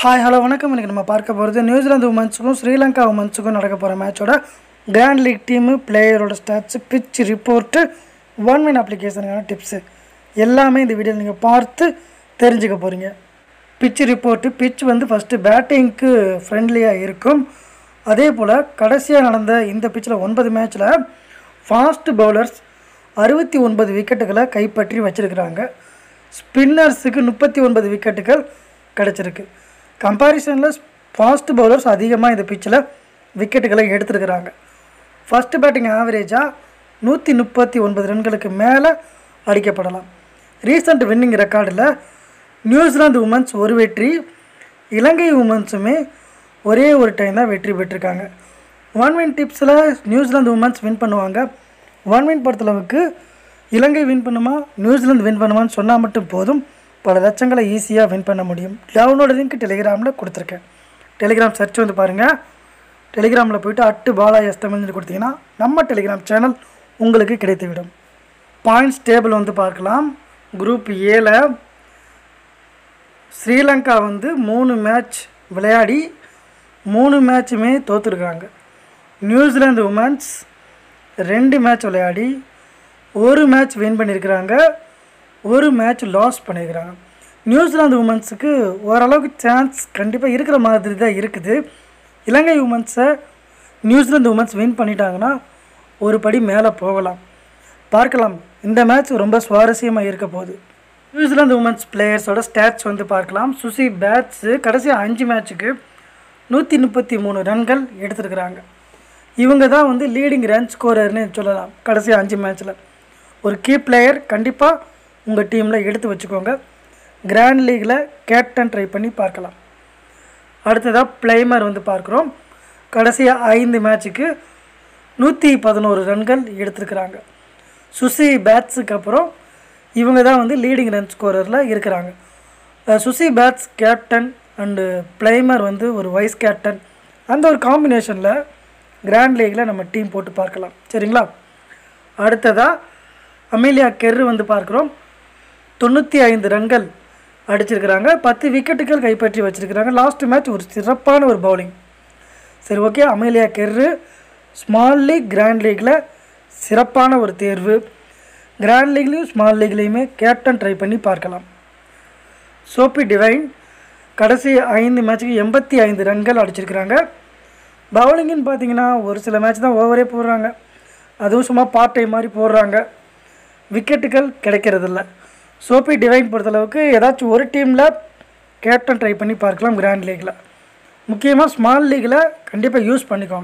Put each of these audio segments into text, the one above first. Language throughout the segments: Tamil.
ஹாய் ஹலோ வணக்கம் இன்றைக்கி நம்ம பார்க்க போகிறது நியூசிலாந்து உமன்ஸுக்கும் ஸ்ரீலங்கா உமன்ஸுக்கும் நடக்க போகிற மேட்சோட கிராண்ட் லீக் டீமு பிளேயரோட stats pitch report one min அப்ளிகேஷனுக்கான டிப்ஸு எல்லாமே இந்த வீடியோவில் நீங்கள் பார்த்து தெரிஞ்சுக்க போகிறீங்க பிச் ரிப்போர்ட்டு பிச் வந்து ஃபஸ்ட்டு பேட்டிங்க்கு ஃப்ரெண்ட்லியாக இருக்கும் அதே போல் கடைசியாக நடந்த இந்த பிச்சில் ஒன்பது மேட்ச்சில் ஃபாஸ்ட் பவுலர்ஸ் அறுபத்தி ஒன்பது விக்கெட்டுகளை கைப்பற்றி வச்சிருக்கிறாங்க ஸ்பின்னர்ஸுக்கு முப்பத்தி ஒன்பது விக்கெட்டுகள் கிடச்சிருக்கு கம்பாரிசனில் ஃபாஸ்ட் பவுலர்ஸ் அதிகமாக இந்த பிச்சில் விக்கெட்டுகளை எடுத்திருக்கிறாங்க ஃபஸ்ட்டு பேட்டிங் ஆவரேஜாக நூற்றி முப்பத்தி ஒன்பது ரன்களுக்கு மேலே அடிக்கப்படலாம் ரீசண்ட் வின்னிங் ரெக்கார்டில் நியூசிலாந்து உமன்ஸ் ஒரு வெற்றி இலங்கை உமன்ஸுமே ஒரே ஒரு டைம் தான் வெற்றி பெற்றிருக்காங்க ஒன் வின் டிப்ஸில் நியூசிலாந்து உமன்ஸ் வின் பண்ணுவாங்க ஒன் வின் பொறுத்தளவுக்கு இலங்கை வின் பண்ணுமா நியூசிலாந்து வின் பண்ணுமான்னு சொன்னால் மட்டும் போதும் பல லட்சங்களை ஈஸியாக வின் பண்ண முடியும் டவுனோட லிங்க் டெலிகிராமில் கொடுத்துருக்கேன் டெலிகிராம் சர்ச் வந்து பாருங்கள் டெலிகிராமில் போயிட்டு அட்டு பாலா எஸ் தமிழ்னு கொடுத்தீங்கன்னா நம்ம டெலிகிராம் சேனல் உங்களுக்கு கிடைத்துவிடும் பாயிண்ட்ஸ் டேபிள் வந்து பார்க்கலாம் குரூப் ஏல ஸ்ரீலங்கா வந்து மூணு மேட்ச் விளையாடி மூணு மேட்சுமே தோற்றுருக்காங்க நியூசிலாந்து உமன்ஸ் ரெண்டு மேட்ச் விளையாடி ஒரு மேட்ச் வின் பண்ணியிருக்கிறாங்க ஒரு மேட்ச் லாஸ் பண்ணியிருக்கிறாங்க நியூசிலாந்து உமன்ஸுக்கு ஓரளவுக்கு சான்ஸ் கண்டிப்பாக இருக்கிற மாதிரி தான் இருக்குது இலங்கை உமன்ஸை நியூசிலாந்து உமன்ஸ் வின் பண்ணிட்டாங்கன்னா ஒரு படி மேலே போகலாம் பார்க்கலாம் இந்த மேட்ச் ரொம்ப சுவாரஸ்யமாக இருக்க போகுது நியூசிலாந்து உமன்ஸ் பிளேயர்ஸோட ஸ்டாட்ஸ் வந்து பார்க்கலாம் சுசி பேட்ஸு கடைசி அஞ்சு மேட்ச்சுக்கு நூற்றி முப்பத்தி மூணு ரன்கள் எடுத்திருக்கிறாங்க இவங்க தான் வந்து லீடிங் ரன் ஸ்கோரர்னு சொல்லலாம் கடைசி அஞ்சு மேட்ச்சில் ஒரு கீ பிளேயர் கண்டிப்பாக உங்கள் டீமில் எடுத்து வச்சுக்கோங்க கிராண்ட் லீகில் கேப்டன் ட்ரை பண்ணி பார்க்கலாம் அடுத்ததாக பிளேமர் வந்து பார்க்குறோம் கடைசியாக ஐந்து மேட்ச்சுக்கு நூற்றி பதினோரு ரன்கள் எடுத்திருக்கிறாங்க சுசி பேட்ஸுக்கு அப்புறம் இவங்க தான் வந்து லீடிங் ரன் ஸ்கோரரில் இருக்கிறாங்க அஹ் Suzie Bates captain and Plimmer வந்து ஒரு வைஸ் கேப்டன் அந்த ஒரு காம்பினேஷனில் கிராண்ட் லீகில் நம்ம டீம் போட்டு பார்க்கலாம் சரிங்களா அடுத்ததாக அமேலியா கெர்ரு வந்து பார்க்குறோம் தொண்ணூற்றி ஐந்து ரன்கள் அடிச்சிருக்கிறாங்க பத்து விக்கெட்டுகள் கைப்பற்றி வச்சிருக்கிறாங்க லாஸ்ட் மேட்ச் ஒரு சிறப்பான ஒரு பவுலிங் சரி okay Amelia Kerr small league grand லீக்கில் சிறப்பான ஒரு தேர்வு கிராண்ட் லீக்லேயும் ஸ்மால் லீக்லேயுமே கேப்டன் ட்ரை பண்ணி பார்க்கலாம் சோபி டிவைன் கடைசி ஐந்து மேட்ச்சுக்கு எண்பத்தி ஐந்து ரன்கள் அடிச்சிருக்கிறாங்க பவுலிங்குன்னு பார்த்தீங்கன்னா ஒரு சில மேட்ச் தான் ஓவரே போடுறாங்க அதுவும் சும்மா பார்ட் டைம் மாதிரி போடுறாங்க விக்கெட்டுகள் கிடைக்கிறதில்ல சோபி டிவைன் பொறுத்தளவுக்கு ஏதாச்சும் ஒரு டீமில் கேப்டன் ட்ரை பண்ணி பார்க்கலாம் கிராண்ட் லீக்கில் முக்கியமாக ஸ்மால் லீக்கில் கண்டிப்பாக யூஸ் பண்ணிக்கோங்க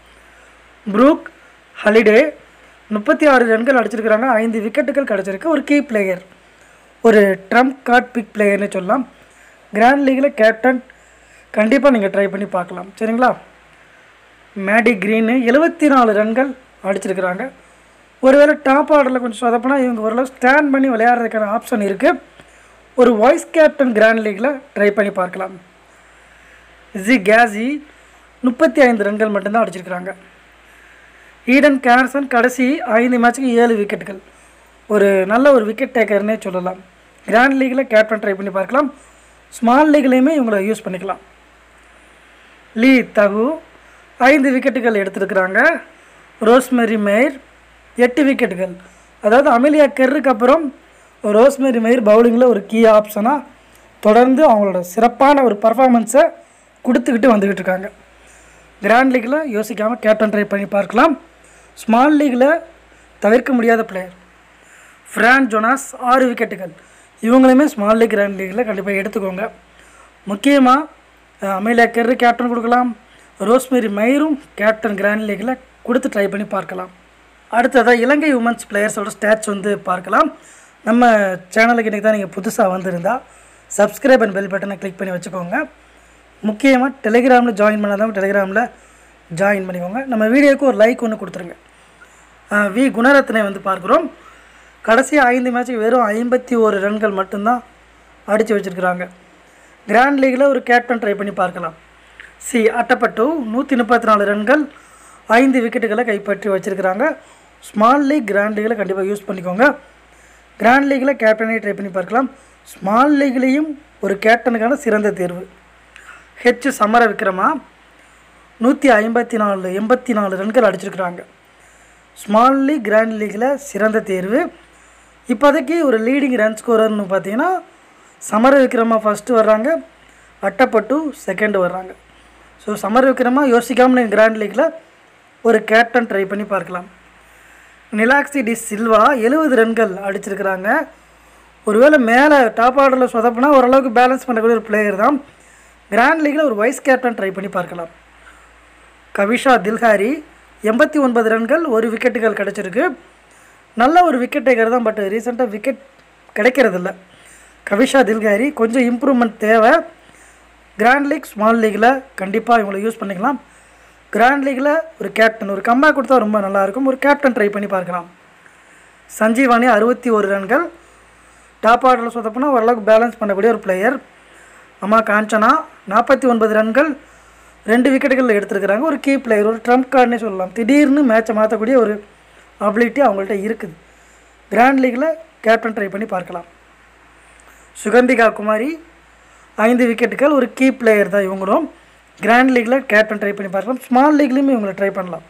ப்ரூக் ஹலிடே முப்பத்தி ஆறு ரன்கள் அடிச்சிருக்கிறாங்க ஐந்து விக்கெட்டுகள் கிடச்சிருக்கு ஒரு கீ பிளேயர் ஒரு ட்ரம்ப் கார்ட் பிக் பிளேயர்னு சொல்லலாம் கிராண்ட் லீக்கில் கேப்டன் கண்டிப்பாக நீங்கள் ட்ரை பண்ணி பார்க்கலாம் சரிங்களா மேடி க்ரீனு எழுபத்தி நாலு ரன்கள் அடிச்சிருக்கிறாங்க ஒருவேளை டாப் ஆர்டரில் கொஞ்சம் சொதப்பினா இவங்க ஓரளவு ஸ்டாண்ட் பண்ணி விளையாடுறதுக்கான ஆப்ஷன் இருக்குது ஒரு வைஸ் கேப்டன் கிராண்ட் லீக்கில் ட்ரை பண்ணி பார்க்கலாம் ஜி கேஸி முப்பத்தி ஐந்து ரன்கள் மட்டும்தான் அடிச்சிருக்கிறாங்க ஈடன் கேர்சன் கடைசி ஐந்து மேட்ச்சுக்கு ஏழு விக்கெட்டுகள் ஒரு நல்ல ஒரு விக்கெட் டேக்கர்னே சொல்லலாம் கிராண்ட் லீக்கில் கேப்டன் ட்ரை பண்ணி பார்க்கலாம் ஸ்மால் லீக்லேயுமே இவங்களை யூஸ் பண்ணிக்கலாம் லீ தகு ஐந்து விக்கெட்டுகள் எடுத்திருக்கிறாங்க ரோஸ்மெரி மேயர் எட்டு விக்கெட்டுகள் அதாவது அமெலியா கெர்ருக்கு அப்புறம் ரோஸ்மெரி மேயர் பவுலிங்கில் ஒரு கீ ஆப்ஷனாக தொடர்ந்து அவங்களோட சிறப்பான ஒரு பர்ஃபார்மன்ஸை கொடுத்துக்கிட்டு வந்துக்கிட்டு இருக்காங்க கிராண்ட் லீக்கில் யோசிக்காமல் கேப்டன் ட்ரை பண்ணி பார்க்கலாம் ஸ்மால் லீக்கில் தவிர்க்க முடியாத பிளேயர் ஃப்ரான் ஜோனாஸ் ஆறு விக்கெட்டுகள் இவங்களையுமே ஸ்மால் லீக் கிராண்ட் லீக்கில் கண்டிப்பாக எடுத்துக்கோங்க முக்கியமாக அமேலியா கெர்ரு கேப்டன் கொடுக்கலாம் ரோஸ்மேரி மயிரும் கேப்டன் கிராண்ட் லீக்கில் கொடுத்து ட்ரை பண்ணி பார்க்கலாம் அடுத்ததாக இலங்கை உமன்ஸ் பிளேயர்ஸோட ஸ்டாட்ச் வந்து பார்க்கலாம் நம்ம சேனலுக்கு இன்றைக்கி தான் நீங்கள் புதுசாக வந்திருந்தால் சப்ஸ்கிரைப் அண்ட் பெல் பட்டனை கிளிக் பண்ணி வச்சுக்கோங்க முக்கியமாக டெலிகிராமில் ஜாயின் பண்ணாதவங்க டெலிகிராமில் ஜாயின் பண்ணிக்கோங்க நம்ம வீடியோவுக்கு ஒரு லைக் ஒன்று கொடுத்துருங்க ஆஹ் வி குணரத்னை வந்து பார்க்குறோம் கடைசி ஐந்து மேட்ச்சுக்கு வெறும் ஐம்பத்தி ஒரு ரன்கள் மட்டும்தான் அடித்து வச்சுருக்கிறாங்க கிராண்ட் லீக்கில் ஒரு கேப்டன் ட்ரை பண்ணி பார்க்கலாம் சி அட்டப்பட்டு நூற்றி முப்பத்தி நாலு ரன்கள் ஐந்து விக்கெட்டுகளை கைப்பற்றி வச்சுருக்கிறாங்க ஸ்மால் லீக் கிராண்ட் லீக்கில் கண்டிப்பாக யூஸ் பண்ணிக்கோங்க கிராண்ட் லீக்கில் கேப்டனை ட்ரை பண்ணி பார்க்கலாம் ஸ்மால் லீக்லேயும் ஒரு கேப்டனுக்கான சிறந்த தேர்வு ஹெச் சமர விக்ரமா நூற்றி ஐம்பத்தி நாலு எண்பத்தி நாலு ரன்கள் அடிச்சிருக்கிறாங்க ஸ்மால் லீக் கிராண்ட் லீக்கில் சிறந்த தேர்வு இப்போதைக்கு ஒரு லீடிங் ரன் ஸ்கோரர்னு பார்த்தீங்கன்னா சமர விக்ரமா ஃபஸ்ட்டு வர்றாங்க அட்டப்பட்டு செகண்ட் வர்றாங்க ஸோ சமர விக்ரமா யோசிக்காமல் நீங்கள் கிராண்ட் லீக்கில் ஒரு கேப்டன் ட்ரை பண்ணி பார்க்கலாம் நிலாக்ஸி டி சில்வா எழுபது ரன்கள் அடிச்சிருக்கிறாங்க ஒருவேளை மேலே டாப் ஆர்டரில் சொதப்புனா ஓரளவுக்கு பேலன்ஸ் பண்ணக்கூடிய ஒரு பிளேயர் தான் கிராண்ட் லீக்கில் ஒரு வைஸ் கேப்டன் ட்ரை பண்ணி பார்க்கலாம் கவிஷா தில்ஹாரி எண்பத்தி ஒன்பது ரன்கள் ஒரு விக்கெட்டுகள் கிடச்சிருக்கு நல்ல ஒரு விக்கெட் டேக்கர் தான் பட் ரீசெண்டாக விக்கெட் கிடைக்கிறதில்ல கவிஷா தில்ஹாரி கொஞ்சம் இம்ப்ரூவ்மெண்ட் தேவை கிராண்ட் லீக் ஸ்மால் லீக்கில் கண்டிப்பாக இவங்களை யூஸ் பண்ணிக்கலாம் கிராண்ட் லீக்கில் ஒரு கேப்டன் ஒரு கம்பேக் கொடுத்தா ரொம்ப நல்லாயிருக்கும் ஒரு கேப்டன் ட்ரை பண்ணி பார்க்கலாம் சஞ்சீவானி அறுபத்தி ஒரு ரன்கள் டாப் ஆர்டரில் சொதப்புனா ஓரளவுக்கு பேலன்ஸ் பண்ணக்கூடிய ஒரு பிளேயர் அம்மா காஞ்சனா நாற்பத்தி ஒன்பது ரன்கள் ரெண்டு விக்கெட்டுகள் எடுத்திருக்கிறாங்க ஒரு கீ பிளேயர் ஒரு ட்ரம்ப் கார்டுனே சொல்லலாம் திடீர்னு மேட்சை மாற்றக்கூடிய ஒரு அபிலிட்டி அவங்கள்ட்ட இருக்குது கிராண்ட் லீக்கில் கேப்டன் ட்ரை பண்ணி பார்க்கலாம் சுகந்திகா குமாரி ஐந்து விக்கெட்டுகள் ஒரு கீ பிளேயர் தான் இவங்களும் கிராண்ட் லீக்கில் கேப்டன் ட்ரை பண்ணி பார்க்கலாம் ஸ்மால் லீக்லேயுமே இவங்களை ட்ரை பண்ணலாம்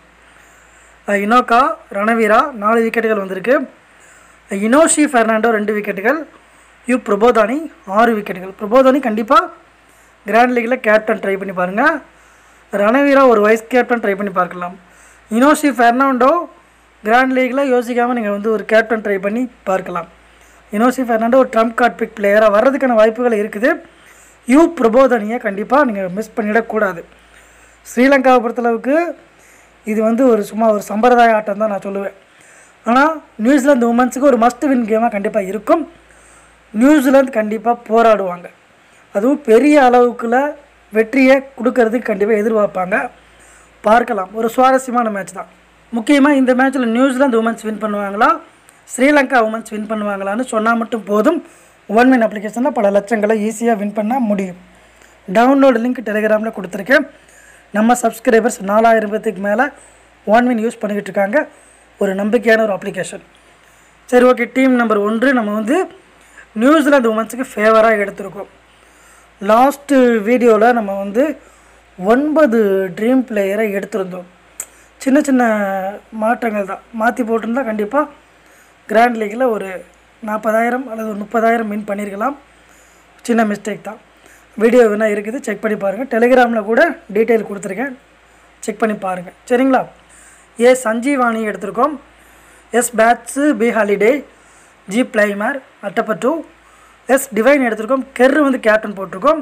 அஹ் இனோகா ரணவீரா நாலு விக்கெட்டுகள் வந்திருக்கு அஹ் இனோஷி ஃபெர்னாண்டோ ரெண்டு விக்கெட்டுகள் யூ பிரபோதானி ஆறு விக்கெட்டுகள் பிரபோதானி கண்டிப்பாக கிராண்ட் லீக்கில் கேப்டன் ட்ரை பண்ணி பாருங்கள் ரணவீரா ஒரு வைஸ் கேப்டன் ட்ரை பண்ணி பார்க்கலாம் இனோஷி ஃபெர்னாண்டோ கிராண்ட் லீக்கில் யோசிக்காமல் நீங்கள் வந்து ஒரு கேப்டன் ட்ரை பண்ணி பார்க்கலாம் இனோசி ஃபெர்னாண்டோ ஒரு ட்ரம்ப் கார்ட் பிக் பிளேயராக வர்றதுக்கான வாய்ப்புகள் இருக்குது யூ பிரபோதனியை கண்டிப்பாக நீங்கள் மிஸ் பண்ணிடக்கூடாது ஸ்ரீலங்காவை பொறுத்தளவுக்கு இது வந்து ஒரு சும்மா ஒரு சம்பிரதாய ஆட்டம் தான் நான் சொல்லுவேன் ஆனால் நியூசிலாந்து உமன்ஸுக்கு ஒரு மஸ்ட் வின் கேமாக கண்டிப்பாக இருக்கும் நியூசிலாந்து கண்டிப்பாக போராடுவாங்க அதுவும் பெரிய அளவுக்குள்ள வெற்றியை கொடுக்கறதுக்கு கண்டிப்பாக எதிர்பார்ப்பாங்க பார்க்கலாம் ஒரு சுவாரஸ்யமான மேட்ச் தான் முக்கியமாக இந்த மேட்ச்சில் நியூசிலாந்து உமன்ஸ் வின் பண்ணுவாங்களா ஸ்ரீலங்கா உமன்ஸ் வின் பண்ணுவாங்களான்னு சொன்னால் மட்டும் போதும் ஒன் மின் அப்ளிகேஷனில் பல லட்சங்களை ஈஸியாக வின் பண்ண முடியும் டவுன்லோடு லிங்க் டெலிகிராமில் கொடுத்துருக்கேன் நம்ம சப்ஸ்கிரைபர்ஸ் நாலாயிரம் பேத்துக்கு மேலே ஒன் மின் யூஸ் பண்ணிக்கிட்டு இருக்காங்க ஒரு நம்பிக்கையான ஒரு அப்ளிகேஷன் சரி ஓகே டீம் நம்பர் ஒன்று நம்ம வந்து நியூசிலாந்து உமன்ஸுக்கு ஃபேவராக எடுத்திருக்கோம் லாஸ்ட்டு வீடியோவில் நம்ம வந்து ஒன்பது ட்ரீம் பிளேயரை எடுத்திருந்தோம் சின்ன சின்ன மாற்றங்கள் தான் மாற்றி போட்டிருந்தா கண்டிப்பாக கிராண்ட் லீக்கில் ஒரு நாற்பதாயிரம் அல்லது ஒரு முப்பதாயிரம் வின் பண்ணியிருக்கலாம் சின்ன மிஸ்டேக் தான் வீடியோ வேணால் இருக்குது செக் பண்ணி பாருங்கள் டெலிகிராமில் கூட டீட்டெயில் கொடுத்துருக்கேன் செக் பண்ணி பாருங்கள் சரிங்களா ஏ சஞ்சீவாணி எடுத்திருக்கோம் S Bates B Halliday G Plimmer Athapaththu S Devine எடுத்திருக்கோம் கெர்ரு வந்து கேப்டன் போட்டிருக்கோம்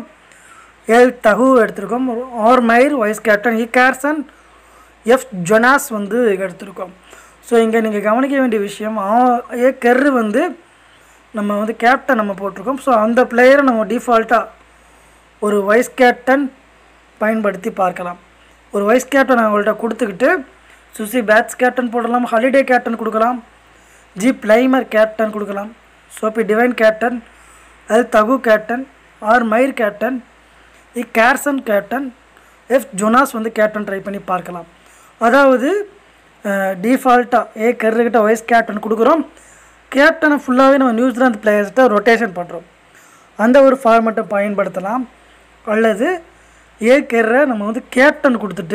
எல் தகு எடுத்திருக்கோம் R Mair vice captain E Carson F Jonas வந்து எடுத்திருக்கோம் ஸோ இங்கே நீங்கள் கவனிக்க வேண்டிய விஷயம் ஆ- ஏ கெர்ரு வந்து நம்ம வந்து கேப்டன் நம்ம போட்டிருக்கோம் ஸோ அந்த பிளேயரை நம்ம டிஃபால்ட்டாக ஒரு வைஸ் கேப்டன் பயன்படுத்தி பார்க்கலாம் ஒரு வைஸ் கேப்டன் அவங்கள்ட்ட கொடுத்துக்கிட்டு சுசி பேட்ஸ் கேப்டன் போடலாம் ஹாலிடே கேப்டன் கொடுக்கலாம் ஜி பிளைமர் கேப்டன் கொடுக்கலாம் சோபி டிவைன் கேப்டன் அது Tahuhu captain R Mair captain E Carson captain F Jonas வந்து கேப்டன் ட்ரை பண்ணி பார்க்கலாம் அதாவது டிஃபால்ட்டாக ஏ கருகிட்ட வைஸ் கேப்டன் கொடுக்குறோம் கேப்டனை ஃபுல்லாகவே நம்ம நியூசிலாந்து பிளேயர்ஸ்கிட்ட ரொட்டேஷன் பண்ணுறோம் அந்த ஒரு ஃபார்மெட்டை பயன்படுத்தலாம் அல்லது ஏ கெர்ரை நம்ம வந்து கேப்டன் கொடுத்துட்டு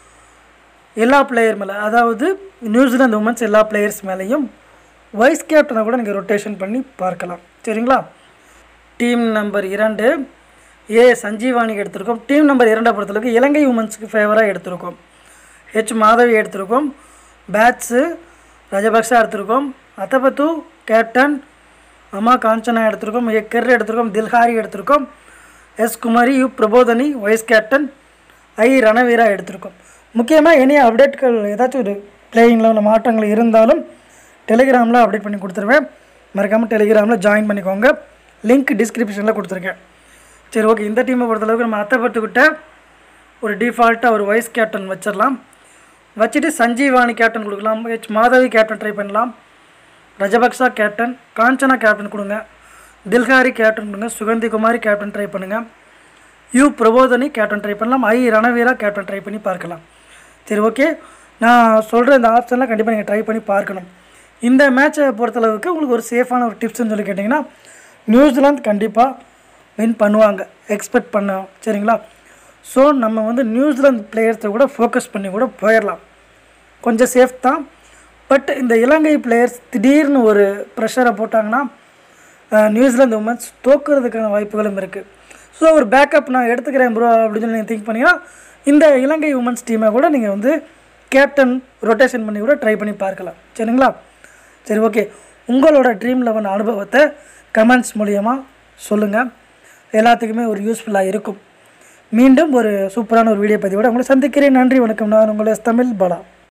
எல்லா பிளேயர் மேலே அதாவது நியூசிலாந்து உமன்ஸ் எல்லா பிளேயர்ஸ் மேலேயும் வைஸ் கேப்டனை கூட நீங்கள் ரொட்டேஷன் பண்ணி பார்க்கலாம் சரிங்களா டீம் நம்பர் இரண்டு ஏ சஞ்சீவானிக்கு எடுத்திருக்கோம் டீம் நம்பர் இரண்டை பொறுத்தளவுக்கு இலங்கை உமன்ஸுக்கு ஃபேவராக எடுத்திருக்கோம் ஹெச் மாதவி எடுத்திருக்கோம் பேட்ஸு ரஜபக்ஷா எடுத்திருக்கோம் அத்தபத்து கேப்டன் அம்மா காஞ்சனா எடுத்திருக்கோம் ஏ கெர் எடுத்திருக்கோம் தில்ஹாரி எடுத்திருக்கோம் S Kumari U Prabodhani vice captain I Ranaweera எடுத்திருக்கோம் முக்கியமாக இனிய அப்டேட்கள் ஏதாச்சும் ஒரு பிளேயிங்கில் உள்ள மாற்றங்கள் இருந்தாலும் டெலிகிராமில் அப்டேட் பண்ணி கொடுத்துருவேன் மறக்காமல் டெலிகிராமில் ஜாயின் பண்ணிக்கோங்க லிங்க் டிஸ்கிரிப்ஷனில் கொடுத்துருக்கேன் சரி ஓகே இந்த டீமை பொறுத்தளவுக்கு நம்ம அத்தைப்பட்டுக்கிட்ட ஒரு டிஃபால்ட்டாக ஒரு வைஸ் கேப்டன் வச்சிடலாம் வச்சுட்டு சஞ்சீவானி கேப்டன் கொடுக்கலாம் ஹெச் மாதவி கேப்டன் ட்ரை பண்ணலாம் ரஜபக்ஷா கேப்டன் காஞ்சனா கேப்டன் கொடுங்க தில்ஹாரி கேப்டன் கொடுங்க சுகந்தி குமாரி கேப்டன் ட்ரை பண்ணுங்கள் யூ பிரபோதனி கேப்டன் ட்ரை பண்ணலாம் ஐ ரணவீரா கேப்டன் ட்ரை பண்ணி பார்க்கலாம் சரி ஓகே நான் சொல்கிற இந்த ஆப்ஷன்லாம் கண்டிப்பாக நீங்கள் ட்ரை பண்ணி பார்க்கணும் இந்த மேட்சை பொறுத்தளவுக்கு உங்களுக்கு ஒரு சேஃபான ஒரு டிப்ஸ்னு சொல்லி கேட்டிங்கன்னா நியூசிலாந்து கண்டிப்பாக வின் பண்ணுவாங்க எக்ஸ்பெக்ட் பண்ண சரிங்களா ஸோ நம்ம வந்து நியூசிலாந்து பிளேயர்ஸை கூட ஃபோக்கஸ் பண்ணி கூட போயிடலாம் கொஞ்சம் சேஃப் தான் பட் இந்த இலங்கை பிளேயர்ஸ் திடீர்னு ஒரு ப்ரெஷரை போட்டாங்கன்னா அஹ், நியூசிலாந்து உமன்ஸ் தோக்குறதுக்கான வாய்ப்புகளும் இருக்குது ஸோ ஒரு பேக்கப் நான் எடுத்துக்கிறேன் ப்ரோ அப்படின்னு சொல்லி நீங்கள் திங்க் பண்ணிங்கன்னா இந்த இலங்கை உமன்ஸ் டீமை கூட நீங்கள் வந்து கேப்டன் ரொட்டேஷன் பண்ணி கூட ட்ரை பண்ணி பார்க்கலாம் சரிங்களா சரி ஓகே உங்களோட ட்ரீம் லெவன் அனுபவத்தை கமெண்ட்ஸ் மூலியமாக சொல்லுங்கள் எல்லாத்துக்குமே ஒரு யூஸ்ஃபுல்லாக இருக்கும் மீண்டும் ஒரு சூப்பரான ஒரு வீடியோ பதிவோட உங்களை சந்திக்கிறேன் நன்றி வணக்கம் நான் உங்கள் எஸ் தமிழ் பாலா